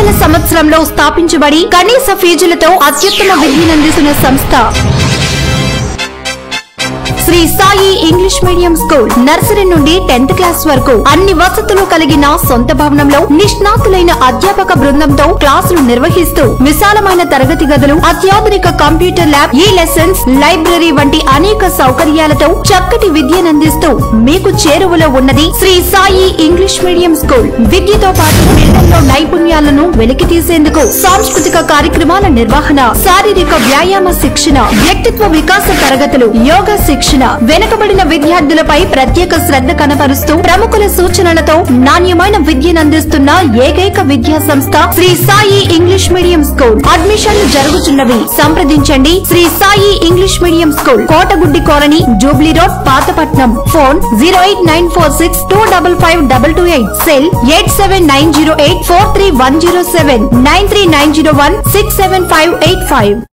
వేల సంవత్సరంలో స్థాపించబడి కనీస ఫీజులతో అత్యుత్తమ విద్యనందిస్తున్న సంస్థ Shri Sai English medium school nursery నుండి టెన్త్ క్లాస్ వరకు అన్ని వసతులు కలిగిన సొంత భవనంలో నిష్ణాతులైన అధ్యాపక బృందంతో క్లాసులు నిర్వహిస్తూ విశాలమైన తరగతి గదులు అత్యాధునిక computer lab e lessons library వంటి అనేక సౌకర్యాలతో చక్కటి విద్యనందిస్తూ మీకు చేరువలో ఉన్నది Shri Sai English medium school విద్యతో పాటు పిల్లల్లో నైపుణ్యాలను వెలికి తీసేందుకు సాంస్కృతిక కార్యక్రమాల నిర్వహణ శారీరక వ్యాయామ శిక్షణ వ్యక్తిత్వ వికాస తరగతులు యోగా శిక్షణ వెనుకబడిన విద్యార్థులపై ప్రత్యేక శ్రద్ధ కనబరుస్తూ ప్రముఖుల సూచనలతో నాణ్యమైన విద్యనందిస్తున్న ఏకైక విద్యా సంస్థ Shri Sai English medium school అడ్మిషన్లు జరుగుతున్నవి సంప్రదించండి Shri Sai English medium school Kotaguddi colony jubilee road Pathapatnam phone zero eight nine four six two double five double two eight cell eight seven nine zero eight four three one zero seven nine three nine zero one six seven five eight five